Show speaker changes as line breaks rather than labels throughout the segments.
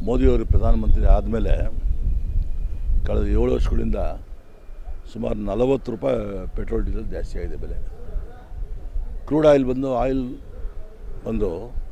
ಮೋದಿಯವರು ಪ್ರಧಾನಮಂತ್ರಿ ಆದಮೇಲೆ ಕಳೆದ ಏಳು ವರ್ಷಗಳಿಂದ ಸುಮಾರು ನಲವತ್ತು ರೂಪಾಯಿ ಪೆಟ್ರೋಲ್ ಡೀಸೆಲ್ ಜಾಸ್ತಿ ಆಗಿದೆ ಬೆಲೆ ಕ್ರೂಡ್ ಆಯಿಲ್ ಬಂದು ಆಯಿಲ್ ಬಂದು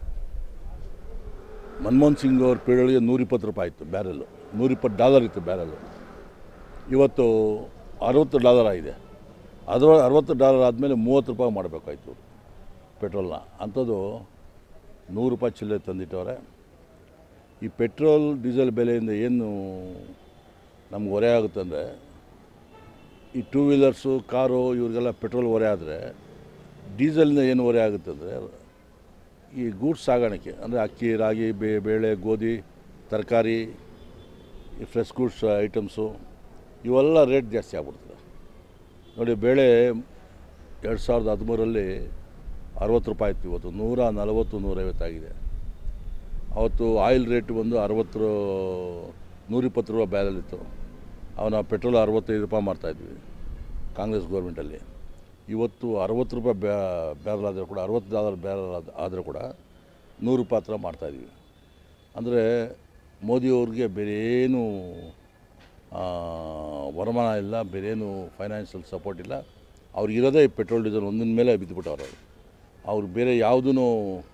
ಮನಮೋಹನ್ ಸಿಂಗ್ ಅವ್ರ ಪೀರಿಯಡ್ಗೆ ನೂರಿಪ್ಪತ್ತು ರೂಪಾಯಿ ಇತ್ತು ಬ್ಯಾರೆಲ್ಲು ನೂರಿಪ್ಪತ್ತು ಡಾಲರ್ ಇತ್ತು ಬ್ಯಾರೆಲ್ಲು ಇವತ್ತು ಅರವತ್ತು ಡಾಲರ್ ಆಗಿದೆ ಅದರ ಅರವತ್ತು ಡಾಲರ್ ಆದಮೇಲೆ ಮೂವತ್ತು ರೂಪಾಯಿ ಮಾಡಬೇಕಾಯ್ತು ಪೆಟ್ರೋಲ್ನ ಅಂಥದ್ದು ನೂರು ರೂಪಾಯಿ ಚಿಲ್ಲರೆ ತಂದಿಟ್ಟವ್ರೆ ಈ ಪೆಟ್ರೋಲ್ ಡೀಸೆಲ್ ಬೆಲೆಯಿಂದ ಏನು ನಮ್ಗೆ ಹೊರೆ ಆಗುತ್ತೆ ಅಂದರೆ ಈ ಟೂ ವೀಲರ್ಸು ಕಾರು ಇವ್ರಿಗೆಲ್ಲ ಪೆಟ್ರೋಲ್ ಹೊರೆ ಆದರೆ ಡೀಸೆಲ್ನ ಏನು ಹೊರೆ ಆಗುತ್ತೆ ಅಂದರೆ ಈ ಗೂಡ್ಸ್ ಸಾಗಾಣಿಕೆ ಅಂದರೆ ಅಕ್ಕಿ ರಾಗಿ ಬೇ ಬೇಳೆ ಗೋಧಿ ತರಕಾರಿ ಈ ಫ್ರೆಶ್ ಗೂಡ್ಸ್ ಐಟಮ್ಸು ಇವೆಲ್ಲ ರೇಟ್ ಜಾಸ್ತಿ ಆಗ್ಬಿಡ್ತದೆ ನೋಡಿ ಬೇಳೆ ಎರಡು ಸಾವಿರದ ಹದಿಮೂರರಲ್ಲಿ ಅರವತ್ತು ರೂಪಾಯಿ ಇತ್ತು ಇವತ್ತು ನೂರ ನಲವತ್ತು ನೂರೈವತ್ತಾಗಿದೆ ಅವತ್ತು ಆಯಿಲ್ ರೇಟ್ ಬಂದು ಅರವತ್ತು ನೂರಿಪ್ಪತ್ತು ರೂಪಾಯಿ ಬ್ಯಾರಲ್ಲಿತ್ತು ಅವನ ಪೆಟ್ರೋಲ್ ಅರವತ್ತೈದು ರೂಪಾಯಿ ಮಾಡ್ತಾಯಿದ್ವಿ ಕಾಂಗ್ರೆಸ್ ಗೌರ್ಮೆಂಟಲ್ಲಿ ಇವತ್ತು ಅರವತ್ತು ರೂಪಾಯಿ ಬ್ಯಾ ಬ್ಯಾರಲ್ ಆದರೆ ಕೂಡ ಅರವತ್ತು ಡಾಲರ್ ಬ್ಯಾರಲ್ ಆದರೆ ಕೂಡ ನೂರು ರೂಪಾಯಿ ಹತ್ರ ಮಾಡ್ತಾಯಿದ್ವಿ ಅಂದರೆ ಮೋದಿಯವ್ರಿಗೆ ಬೇರೆ ಏನು ಆ, ವರಮಾನ ಇಲ್ಲ ಬೇರೇನು ಫೈನಾನ್ಷಿಯಲ್ ಸಪೋರ್ಟ್ ಇಲ್ಲ ಅವ್ರಿಗಿರೋದೇ ಈ ಪೆಟ್ರೋಲ್ ಡೀಸೆಲ್ ಒಂದಿನ ಮೇಲೆ ಬಿದ್ದುಬಿಟ್ಟವ್ರು ಅವರು ಅವ್ರು ಬೇರೆ ಯಾವುದೂ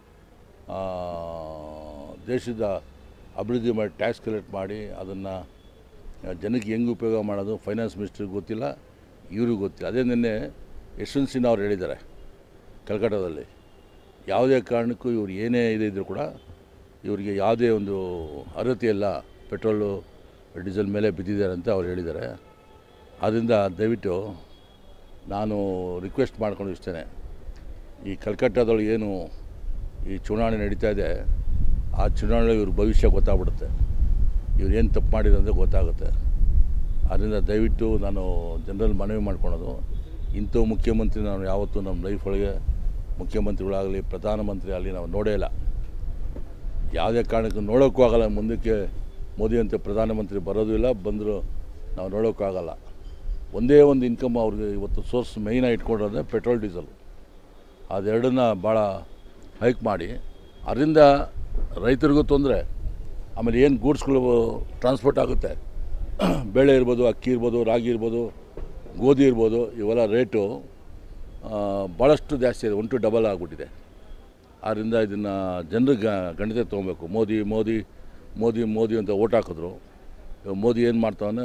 ದೇಶದ ಅಭಿವೃದ್ಧಿ ಮಾಡಿ ಟ್ಯಾಕ್ಸ್ ಕಲೆಕ್ಟ್ ಮಾಡಿ ಅದನ್ನು ಜನಕ್ಕೆ ಹೆಂಗೆ ಉಪಯೋಗ ಮಾಡೋದು ಫೈನಾನ್ಸ್ ಮಿನಿಸ್ಟ್ರಿಗೆ ಗೊತ್ತಿಲ್ಲ ಇವ್ರಿಗೂ ಗೊತ್ತಿಲ್ಲ ಅದೇ ನಿನ್ನೆ ಯಶವಂತ್ ಸಿನ್ಹಾ ಅವ್ರು ಹೇಳಿದ್ದಾರೆ ಕಲ್ಕಟ್ಟಾದಲ್ಲಿ ಯಾವುದೇ ಕಾರಣಕ್ಕೂ ಇವ್ರು ಏನೇ ಇದೆ ಇದ್ದರೂ ಕೂಡ ಇವರಿಗೆ ಯಾವುದೇ ಒಂದು ಅರ್ಹತೆ ಇಲ್ಲ ಪೆಟ್ರೋಲು ಡೀಸೆಲ್ ಮೇಲೆ ಬಿದ್ದಿದ್ದಾರೆ ಅಂತ ಅವ್ರು ಹೇಳಿದ್ದಾರೆ ಆದ್ದರಿಂದ ದಯವಿಟ್ಟು ನಾನು ರಿಕ್ವೆಸ್ಟ್ ಮಾಡ್ಕೊಂಡು ಇಷ್ಟೇ ಈ ಕಲ್ಕಟ್ಟಾದೊಳಗೆ ಏನು ಈ ಚುನಾವಣೆ ನಡೀತಾ ಇದೆ ಆ ಚುನಾವಣೆ ಇವ್ರ ಭವಿಷ್ಯ ಗೊತ್ತಾಗ್ಬಿಡುತ್ತೆ ಇವ್ರು ಏನು ತಪ್ಪು ಮಾಡಿದ್ರು ಅಂತ ಗೊತ್ತಾಗುತ್ತೆ ಆದ್ದರಿಂದ ದಯವಿಟ್ಟು ನಾನು ಜನರಲ್ಲಿ ಮನವಿ ಮಾಡ್ಕೊಳೋದು ಇಂಥ ಮುಖ್ಯಮಂತ್ರಿ ನಾನು ಯಾವತ್ತೂ ನಮ್ಮ ಲೈಫ್ ಒಳಗೆ ಮುಖ್ಯಮಂತ್ರಿಗಳಾಗಲಿ ಪ್ರಧಾನಮಂತ್ರಿ ಆಗಲಿ ನಾವು ನೋಡೇ ಇಲ್ಲ ಯಾವುದೇ ಕಾರಣಕ್ಕೂ ನೋಡೋಕ್ಕೂ ಆಗಲ್ಲ ಮುಂದಕ್ಕೆ ಮೋದಿ ಅಂತ ಪ್ರಧಾನಮಂತ್ರಿ ಬರೋದು ಇಲ್ಲ ಬಂದರೂ ನಾವು ನೋಡೋಕ್ಕೂ ಆಗಲ್ಲ ಒಂದೇ ಒಂದು ಇನ್ಕಮ್ ಅವ್ರಿಗೆ ಇವತ್ತು ಸೋರ್ಸ್ ಮೇಯ್ನಾಗಿ ಇಟ್ಕೊಂಡಿರೋದೇ ಪೆಟ್ರೋಲ್ ಡೀಸೆಲ್ ಅದೆರಡನ್ನ ಭಾಳ ಹೈಕ್ ಮಾಡಿ ಅದರಿಂದ ರೈತರಿಗೂ ತೊಂದರೆ ಆಮೇಲೆ ಏನು ಗೂಡ್ಸ್ಗಳು ಟ್ರಾನ್ಸ್ಪೋರ್ಟ್ ಆಗುತ್ತೆ ಬೇಳೆ ಇರ್ಬೋದು ಅಕ್ಕಿ ಇರ್ಬೋದು ರಾಗಿ ಇರ್ಬೋದು ಗೋಧಿ ಇರ್ಬೋದು ಇವೆಲ್ಲ ರೇಟು ಆ, ಭಾಳಷ್ಟು ಜಾಸ್ತಿ ಇದೆ ಒನ್ ಟು ಡಬಲ್ ಆಗಿಬಿಟ್ಟಿದೆ ಆದ್ದರಿಂದ ಇದನ್ನು ಜನರು ಗಣಿತ ತೊಗೊಬೇಕು ಮೋದಿ ಮೋದಿ ಮೋದಿ ಮೋದಿ ಅಂತ ಓಟ್ ಹಾಕಿದ್ರು ಇವಾಗ ಮೋದಿ ಏನು ಮಾಡ್ತಾವನೆ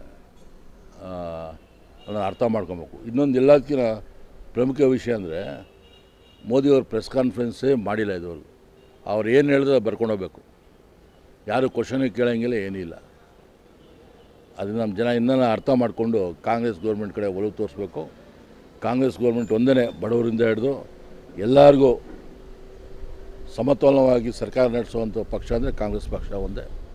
ಅದನ್ನು ಅರ್ಥ ಮಾಡ್ಕೊಬೇಕು ಇನ್ನೊಂದು ಎಲ್ಲದಕ್ಕಿಂತ ಪ್ರಮುಖ ವಿಷಯ ಅಂದರೆ ಮೋದಿಯವ್ರ ಪ್ರೆಸ್ ಕಾನ್ಫರೆನ್ಸೇ ಮಾಡಿಲ್ಲ ಇದುವರೆಗೂ ಅವ್ರು ಏನು ಹೇಳಿದ್ರೆ ಬರ್ಕೊಂಡು ಹೋಗ್ಬೇಕು ಯಾರು ಕ್ವಶನಿಗೆ ಕೇಳೋಂಗಿಲ್ಲ ಏನಿಲ್ಲ ಅದನ್ನು ನಮ್ಮ ಜನ ಇನ್ನೂ ಅರ್ಥ ಮಾಡಿಕೊಂಡು ಕಾಂಗ್ರೆಸ್ ಗೌರ್ಮೆಂಟ್ ಕಡೆ ಒಲವು ತೋರಿಸ್ಬೇಕು ಕಾಂಗ್ರೆಸ್ ಗೌರ್ಮೆಂಟ್ ಒಂದೇ ಬಡವರಿಂದ ಹಿಡಿದು ಎಲ್ಲರಿಗೂ ಸಮತೋಲನವಾಗಿ ಸರ್ಕಾರ ನಡೆಸುವಂಥ ಪಕ್ಷ ಅಂದರೆ ಕಾಂಗ್ರೆಸ್ ಪಕ್ಷ ಒಂದೇ